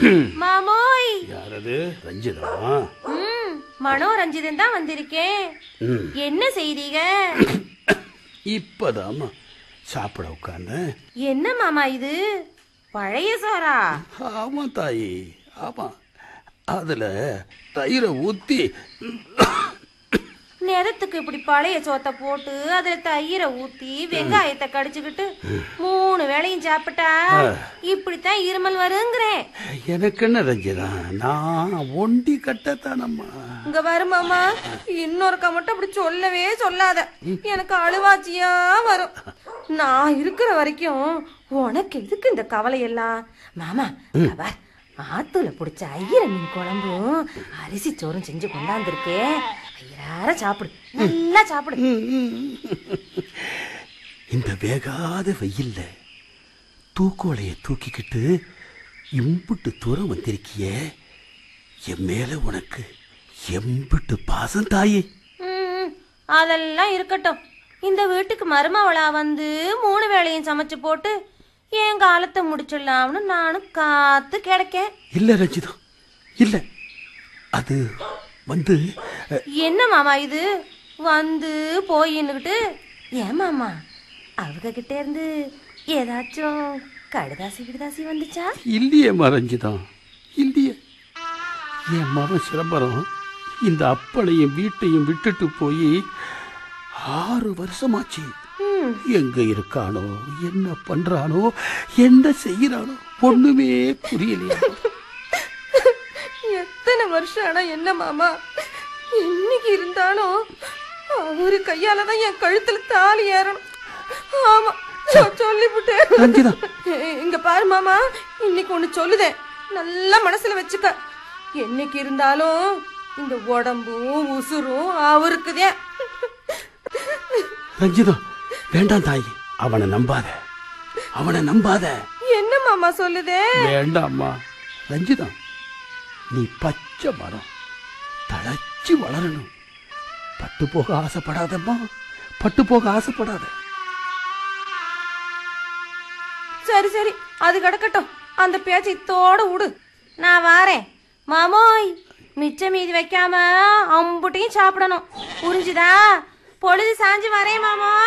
மாமோய் யாரது ரஞ்சிதா ம் மனோரஞ்சிதன் தான் வந்திருக்கேன் ம் என்ன செய்தீங்க இப்பதாம்மா சாப்பிட உட்கார்ந்தேன் என்ன மாமா இது பழைய சோறா ஆமா தாயி ஆமா அதுல தயிரை ஊத்தி நேரத்துக்கு இப்படி பழைய சோத்தை போட்டு அதுல தயிரை ஊத்தி வெங்காயத்தை கடிச்சுக்கிட்டு மூணு வேளையும் சாப்பிட்டா இப்படித்தான் இருமல் வருங்கிறேன் எனக்கு என்ன ரஞ்சிதா நான் ஒண்டி கட்டத்தானம்மா இங்க வரு மாமா இன்னொருக்கா மட்டும் அப்படி சொல்லவே சொல்லாத எனக்கு அழுவாச்சியா வரும் நான் இருக்கிற வரைக்கும் உனக்கு எதுக்கு இந்த கவலை எல்லாம் மாமா இங்க பார், ஆத்துல பிடிச்ச ஐயர மீன் குழம்பும் அரிசி சோறும் செஞ்சு கொண்டாந்துருக்கே ஐயரார சாப்பிடு நல்லா சாப்பிடு இந்த வேகாத வெயில்ல தூக்குவளைய தூக்கிக்கிட்டு இம்புட்டு தூரம் வந்திருக்கியே என் மேல உனக்கு எம்பிட்டு பாசம் தாயே ம், அதெல்லாம் இருக்கட்டும் இந்த வீட்டுக்கு மருமவளா வந்து மூணு வேளையும் சமைச்சு போட்டு என் காலத்தை முடிச்சிடலாம்னு நானும் காத்து கிடக்கேன் இல்ல ரஞ்சிதா இல்ல அது வந்து அஹ், என்ன மாமா இது வந்து போயின்னுக்கிட்டு ஏன் மாமா அவங்க கிட்ட இருந்து ஏதாச்சும் கடுதாசி கிடுதாசி வந்துச்சா இல்லையே ரஞ்சிதா இல்லையே என் மகன் சிதம்பரம் இந்த அப்பளையும் வீட்டையும் விட்டுட்டு போய் ஆறு வருஷமாச்சு ம், எங்க இருக்கானோ என்ன பண்றானோ என்ன செய்யறானோ ஒண்ணுமே புரியலையா எத்தனை வருஷம் ஆனா என்ன மாமா இன்னைக்கு இருந்தாலும் அவரு கையால தான் என் கழுத்துல தாலி ஏறணும் ஆமா நான் சொல்லிவிட்டேன் ரஞ்சிதா இங்க பாரு மாமா இன்னைக்கு ஒண்ணு சொல்லுதேன் நல்லா மனசுல வச்சுக்க என்னைக்கு இருந்தாலும் இந்த உடம்பும் உசுரும் அவருக்குதே ரஞ்சிதா வேண்டாம் தாயி அவனை நம்பாத அவனை நம்பாத என்ன மாமா சொல்லுதே வேண்டாம்மா ரஞ்சிதா நீ பச்சை மரம் தழைச்சு வளரணும் பட்டு போக ஆசைப்படாதம்மா பட்டு போக ஆசைப்படாத சரி சரி அது கிடக்கட்டும் அந்த பேச்சை இத்தோட விடு நான் வாரேன் மாமோய் மிச்ச மீதி வைக்காம அம்புட்டையும் சாப்பிடணும் புரிஞ்சுதா பொழுது சாஞ்சு வரேன் மாமா